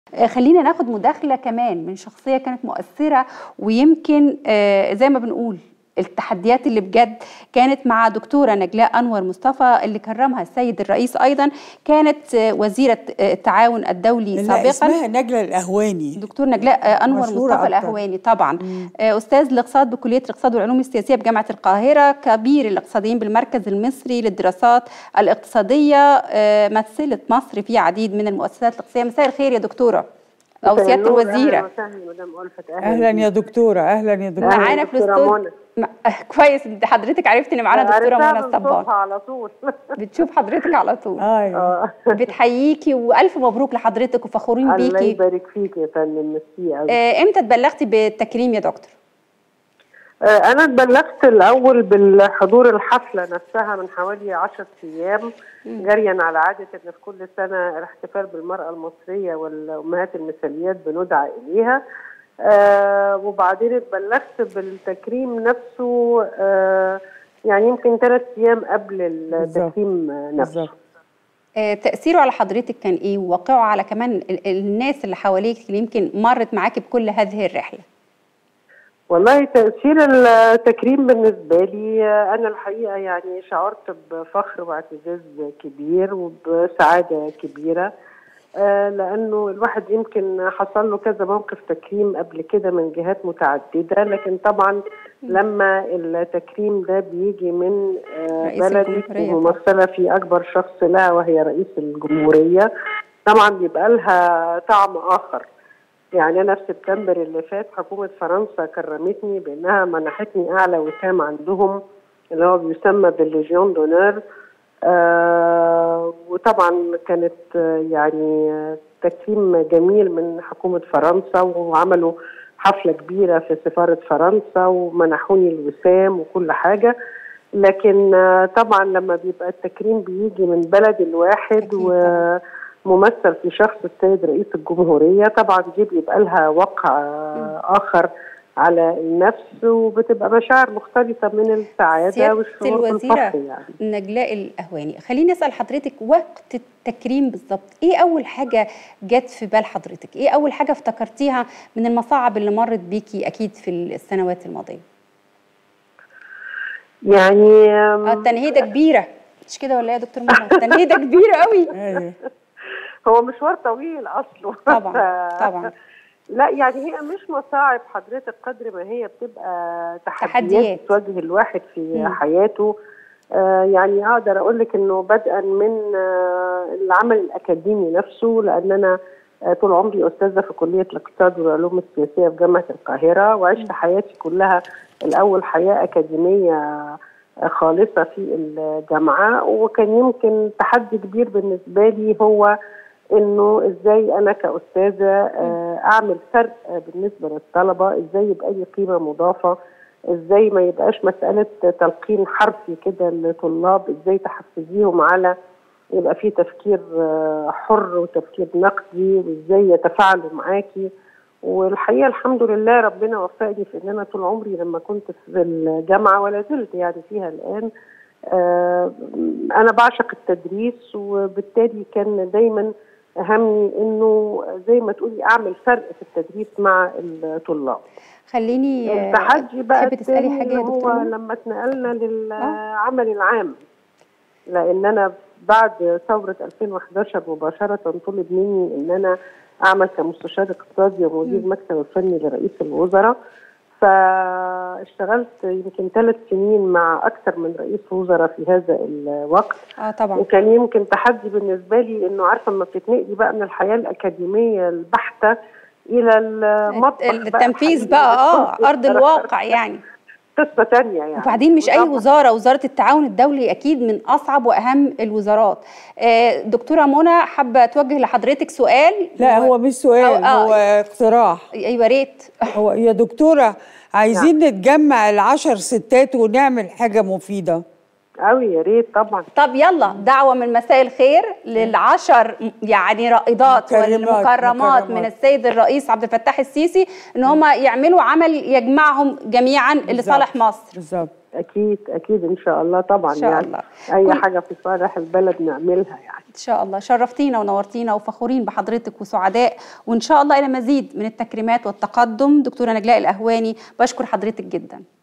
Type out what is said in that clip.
آه، خلينا ناخد مداخله كمان من شخصيه كانت مؤثره ويمكن آه، زي ما بنقول التحديات اللي بجد كانت مع دكتورة نجلاء أنور مصطفى اللي كرمها السيد الرئيس أيضا كانت آه، وزيرة آه، التعاون الدولي لا سابقا اسمها نجلة القهواني دكتور نجلاء آه، انور مشهورة مصطفى أكتر. الاهواني طبعا آه، استاذ الاقتصاد بكليه الاقتصاد والعلوم السياسيه بجامعه القاهره كبير الاقتصاديين بالمركز المصري للدراسات الاقتصاديه آه، مثلت مصر في عديد من المؤسسات الاقتصاديه مساء الخير يا دكتوره او مساء سياده النور، الوزيره اهلا وسهلا مدام ألفت اهلا يا دكتوره اهلا يا دكتوره معانا في دكتورة الاستوديو منى. م- كويس انت حضرتك عرفتي ان معانا دكتوره عرفتها منى من الصباح صوتها على طول بتشوف حضرتك على طول ايوه آه. بتحييكي والف مبروك لحضرتك وفخورين الله بيكي يبارك فيك يا فندم ميرسي قوي آه، امتى اتبلغتي بالتكريم يا دكتور آه، انا اتبلغت الاول بالحضور الحفله نفسها من حوالي 10 ايام جريا على عاده ان في كل سنه الاحتفال بالمراه المصريه والامهات المثاليات بندعى اليها آه وبعدين اتبلغت بالتكريم نفسه آه يعني يمكن ثلاث ايام قبل بالظبط. التكريم نفسه بالظبط آه، تأثيره على حضرتك كان إيه وواقعه على كمان ال- الناس اللي حواليك اللي يمكن مرت معاكي بكل هذه الرحلة والله تأثير التكريم بالنسبة لي آه، أنا الحقيقة يعني شعرت بفخر واعتزاز كبير وبسعادة كبيرة آه، لأنه الواحد يمكن حصل له كذا موقف تكريم قبل كده من جهات متعددة لكن طبعا لما التكريم ده بيجي من آه، رئيس بلدك الجمهورية وممثلة في أكبر شخص لها وهي رئيس الجمهورية طبعا بيبقى لها طعم آخر يعني انا في سبتمبر اللي فات حكومه فرنسا كرمتني بانها منحتني اعلى وسام عندهم اللي هو بيسمى بالليجيون دونور آه وطبعا كانت آه، يعني آه، تكريم جميل من حكومه فرنسا وعملوا حفله كبيره في سفاره فرنسا ومنحوني الوسام وكل حاجه لكن آه، طبعا لما بيبقى التكريم بيجي من بلد الواحد أكيد و طبعاً. ممثل في شخص السيد رئيس الجمهورية طبعا دي بيبقى لها وقع آه، آخر على النفس وبتبقى مشاعر مختلطة من السعادة سيادة والشعور الوزيرة بالفخر يعني نجلاء الأهواني خليني أسأل حضرتك وقت التكريم بالظبط إيه أول حاجة جت في بال حضرتك إيه أول حاجة افتكرتيها من المصاعب اللي مرت بيكي أكيد في السنوات الماضية يعني آه، آم، التنهيدة كبيرة مش كده ولا إيه يا دكتور منى التنهيدة كبيرة قوي ايوه هو مشوار طويل أصله طبعا ف- طبعا لا يعني هي مش مصاعب حضرتك قدر ما هي بتبقى تحديات. تحديات تواجه الواحد في مم. حياته آه يعني اقدر اقول لك انه بدءا من آه العمل الاكاديمي نفسه لان انا آه طول عمري استاذه في كليه الاقتصاد والعلوم السياسيه في جامعه القاهره وعشت حياتي كلها الاول حياه اكاديميه آه، خالصه في الجامعه وكان يمكن تحدي كبير بالنسبه لي هو انه ازاي انا كاستاذه آه، اعمل فرق آه، بالنسبه للطلبه ازاي يبقى لي قيمه مضافه ازاي ما يبقاش مساله تلقين حرفي كده للطلاب ازاي تحفزيهم على يبقى في تفكير آه، حر وتفكير نقدي وازاي يتفاعلوا معاكي والحقيقه الحمد لله ربنا وفقني في ان انا طول عمري لما كنت في الجامعه ولا زلت يعني فيها الان آه، انا بعشق التدريس وبالتالي كان دايما همي انه زي ما تقولي اعمل فرق في التدريس مع الطلاب خليني آه، التحدي بقى تحبي تسألي التاني حاجة يا هو دكتور منى؟ لما اتنقلنا للعمل العام لان انا بعد ثوره 2011 مباشره طلب مني ان انا اعمل كمستشار اقتصادي ومدير مكتب الفني لرئيس الوزراء فاشتغلت يمكن ثلاث سنين مع اكثر من رئيس وزراء في هذا الوقت اه طبعا وكان يمكن تحدي بالنسبه لي انه عارفه لما بتتنقلي بقى من الحياه الاكاديميه البحته الى المطبخ بقى التنفيذ الحقيقي. بقى اه ارض الواقع يعني قصه ثانيه يعني وبعدين مش اي وطبعاً وزاره وزاره التعاون الدولي اكيد من اصعب واهم الوزارات آه، دكتوره منى حابه توجه لحضرتك سؤال لا هو مش سؤال أو- آه. هو اقتراح ايوه ريت هو يا دكتوره عايزين نتجمع العشر ستات ونعمل حاجه مفيده قوي يا ريت طبعا طب يلا دعوة من مساء الخير للعشر م- يعني رائدات مكرمات- والمكرمات من مكرمات. السيد الرئيس عبد الفتاح السيسي ان هم يعملوا عمل يجمعهم جميعا لصالح بالظبط. مصر بالظبط اكيد اكيد ان شاء الله طبعا إن شاء يعني الله. اي كل- حاجه في صالح البلد نعملها يعني ان شاء الله شرفتينا ونورتينا وفخورين بحضرتك وسعداء وان شاء الله الى مزيد من التكريمات والتقدم دكتوره نجلاء الاهواني بشكر حضرتك جدا